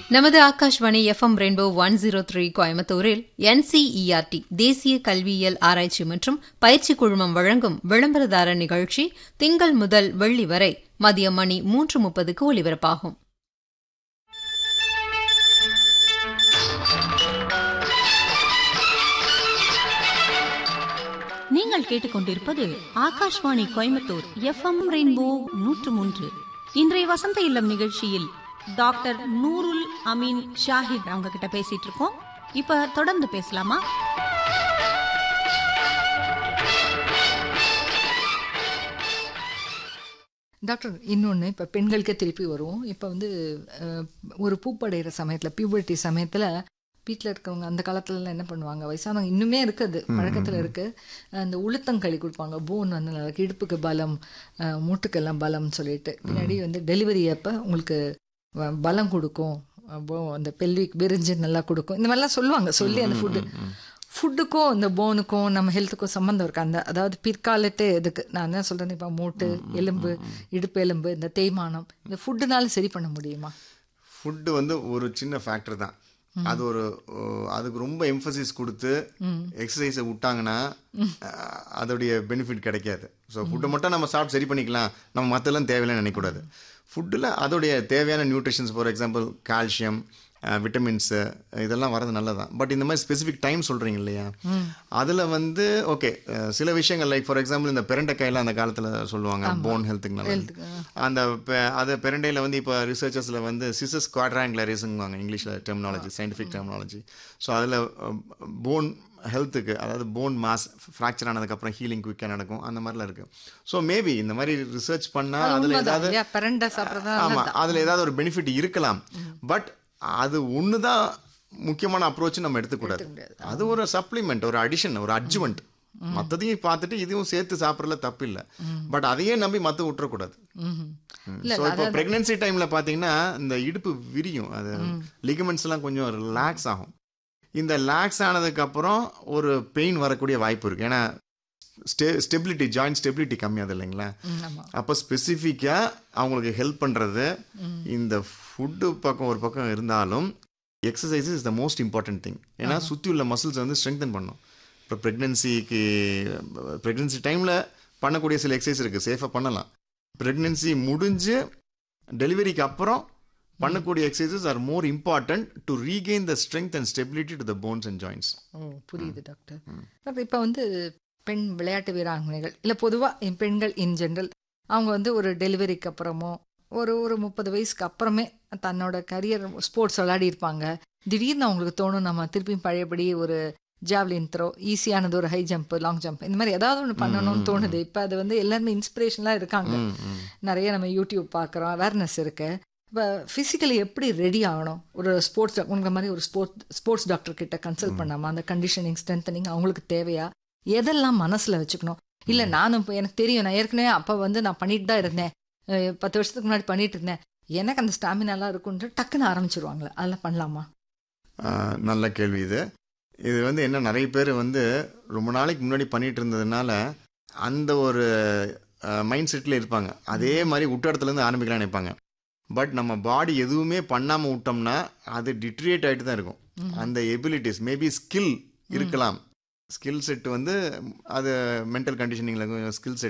நமது Akashvani FM rainbow one zero three கோயம்புத்தூரில் NCERT தேசிய கல்வியியல் ஆராய்ச்சி மற்றும் பயிற்சி குழுமம் வழங்கும் விளம்பரதார நிகழ்ச்சி திங்கள் முதல் வெள்ளி வரை மதியம் மணி மூன்று முப்பதுக்கு ஒலிபரப்பாகும் நீங்கள் கேட்டுக்கொண்டிருப்பது ஆகாஷ்வாணி கோயம்புத்தூர் எஃப்எம் ரெயின்போ நூற்று மூன்று இன்றைய வசந்த இல்லம் நிகழ்ச்சியில் டாக்டர் நூருல் அமீன் ஷாஹித் அவங்க கிட்ட பேசிட்டு இருக்கோம் இப்ப தொடர்ந்து பேசலாமா டாக்டர் இன்னொன்று இப்போ பெண்களுக்கே திருப்பி வருவோம் இப்போ வந்து அஹ், ஒரு பூப்படைகிற சமயத்தில் பியூபர்ட்டி சமயத்தில் வீட்டில் இருக்கிறவங்க அந்த காலத்துலலாம் என்ன பண்ணுவாங்க வயசானவங்க இன்னுமே இருக்குது பழக்கத்தில் இருக்குது அந்த உளுத்தங்களி கொடுப்பாங்க போன் வந்து நல்லா இருக்கு. இடுப்புக்கு பலம் அஹ், மூட்டுக்கெல்லாம் பலம்னு சொல்லிட்டு பின்னாடி வந்து டெலிவரி அப்போ உங்களுக்கு வ- பலம் கொடுக்கும் அப்போ அந்த பெல்விக் விரிஞ்சு நல்லா கொடுக்கும் இந்த மாதிரிலாம் சொல்லுவாங்க சொல்லி அந்த ஃபுட்டு ஃபுட்டுக்கும் இந்த போனுக்கும் நம்ம ஹெல்த்துக்கும் சம்மந்தம் இருக்கு அந்த அதாவது பிற்காலத்து இதுக்கு நான் என்ன சொல்றேன் இப்போ மூட்டு எலும்பு இடுப்பு எலும்பு இந்த தேய்மானம் இந்த ஃபுட்டுனால சரி பண்ண முடியுமா ஃபுட்டு வந்து ஒரு சின்ன ஃபேக்டர் தான் அது ஒரு ஓ, அதுக்கு ரொம்ப எம்ஃபசிஸ் கொடுத்து எக்ஸசைஸை விட்டாங்கன்னா அஹ், அதோடைய பெனிஃபிட் கிடைக்காது ஸோ ஃபுட்டை மட்டும் நம்ம சாப்பிட்டு சரி பண்ணிக்கலாம் நம்ம மற்றெல்லாம் தேவையில்லைன்னு நினைக்கக்கூடாது ஃபுட்டில் அதோடைய தேவையான nutritions for example calcium vitamins இதெல்லாம் வரது நல்லதான் பட் இந்த மாதிரி ஸ்பெசிஃபிக் டைம் சொல்கிறீங்க இல்லையா அதில் வந்து ஓகே சில விஷயங்கள் லைக் ஃபார் எக்ஸாம்பிள் இந்த பெரண்டைக்காயெல்லாம் அந்த காலத்தில் சொல்லுவாங்க போன் ஹெல்த்துக்கு நல்லது அந்த பெ- அது பெரண்டையில் வந்து இப்போ ரிசர்ச்சர்ஸில் வந்து சிசஸ் குவாட்ராங்குலரிஸுங்குவாங்க இங்கிலீஷில் டெர்மினாலஜி சயின்டிஃபிக் டெர்மினாலஜி ஸோ அதில் போன் ஹெல்த்துக்கு அதாவது போன் மாஸ் ஃப்ராக்சர் ஆனதுக்கப்புறம் ஹீலிங் குயிக்காக நடக்கும் அந்த மாதிரிலாம் இருக்குது ஸோ மேபி இந்த மாதிரி ரிசர்ச் பண்ணால் அதில் உண்மைதான் ஏதாவது இல்லையா? பிரண்டை சாப்பிட்றதா ஆமாம் அதில் ஏதாவது ஒரு பெனிஃபிட் இருக்கலாம் பட் அது ஒன்று தான் முக்கியமான அப்ரோச் நம்ம எடுத்துக்கூடாது அது ஒரு சப்ளிமெண்ட் ஒரு அடிஷன் ஒரு அட்ஜுமெண்ட் மற்றதையும் பார்த்துட்டு இதுவும் சேர்த்து சாப்பிட்றதுல தப்பு இல்லை பட் அதையே நம்பி மற்ற விட்டுறக்கூடாது ஸோ இப்போ ப்ரெக்னென்சி டைமில் பார்த்தீங்கன்னா இந்த இடுப்பு விரியும் அது லிகமெண்ட்ஸ் எல்லாம் கொஞ்சம் ரிலாக்ஸ் ஆகும் இந்த ரிலாக்ஸ் ஆனதுக்கப்புறம் ஒரு பெயின் வரக்கூடிய வாய்ப்பு இருக்குது ஏன்னா ஸ்டெ ஸ்டெபிலிட்டி ஜாயிண்ட் ஸ்டெபிலிட்டி கம்மியாது இல்லைங்களா அப்போ ஸ்பெசிஃபிக்காக அவங்களுக்கு ஹெல்ப் பண்ணுறது இந்த ஃபுட்டு பக்கம் ஒரு பக்கம் இருந்தாலும் exercise is the most important thing ஏன்னா சுற்றி உள்ள மசில்ஸ் வந்து ஸ்ட்ரெங்தன் பண்ணும் இப்போ ப்ரெக்னென்சிக்கு ப்ரெக்னென்சி டைமில் பண்ணக்கூடிய சில எக்ஸசைஸ் இருக்குது சேஃபாக பண்ணலாம் ப்ரெக்னென்சி முடிஞ்சு டெலிவரிக்கு அப்புறம் பண்ணக்கூடிய exercises are more important to regain the strength and stability to the bones and joints ஓ புரியுது டாக்டர் டாக்டர் இப்போ வந்து பெண் விளையாட்டு வீராங்கனைகள் இல்லை பொதுவாக பெண்கள் இன் ஜென்ரல் அவங்க வந்து ஒரு டெலிவரிக்கு அப்புறமோ ஒரு ஒரு முப்பது வயசுக்கு அப்புறமே தன்னோட கரியர் ஸ்போர்ட்ஸ் விளையாடி இருப்பாங்க திடீர்னு அவங்களுக்கு தோணும் நம்ம திருப்பியும் பழையபடி ஒரு ஜாவ்லின் த்ரோ ஈஸியானது ஒரு ஹை ஜம்ப் லாங் ஜம்ப் இந்த மாதிரி ஏதாவது ஒன்று பண்ணணும்னு தோணுது இப்போ அது வந்து எல்லாருமே இன்ஸ்பிரேஷனலாக இருக்காங்க நிறைய நம்ம யூடியூப் பார்க்குறோம் அவேர்னஸ் இருக்கு இப்போ ஃபிசிக்கலி எப்படி ரெடி ஆகணும் ஒரு ஸ்போர்ட்ஸ் உங்களை மாதிரி ஒரு ஸ்போர்ட் ஸ்போர்ட்ஸ் டாக்டர் கிட்ட கன்சல்ட் பண்ணாமல் அந்த கண்டிஷனிங் ஸ்ட்ரென்தனிங் அவங்களுக்கு தேவையா எதெல்லாம் மனசில் வச்சுக்கணும் இல்லை நானும் இப்போ எனக்கு தெரியும் நான் ஏற்கனவே அப்போ வந்து நான் பண்ணிட்டு தான் இருந்தேன் அஹ் பத்து வருஷத்துக்கு முன்னாடி பண்ணிட்டு இருந்தேன் எனக்கு அந்த ஸ்டாமினாலாம் இருக்குன்ட்டு டக்குன்னு ஆரம்பிச்சிருவாங்களே அதெல்லாம் பண்ணலாமா ஆஹ் நல்ல கேள்வி இது இது வந்து என்ன நிறைய பேர் வந்து ரொம்ப நாளைக்கு முன்னாடி பண்ணிட்டு இருந்ததுனால அந்த ஒரு மைண்ட் செட்டில் இருப்பாங்க அதே மாதிரி விட்ட இடத்துல இருந்து ஆரம்பிக்கலாம்னு நினைப்பாங்க பட் நம்ம பாடி எதுவுமே பண்ணாமல் விட்டோம்னா அது டிட்ரியேட் ஆகிட்டு தான் இருக்கும் அந்த எபிலிட்டிஸ் மேபி ஸ்கில் இருக்கலாம் ஸ்கில் செட் வந்து அது மென்டல் கண்டிஷனிங்கில் ஸ்கில் செட்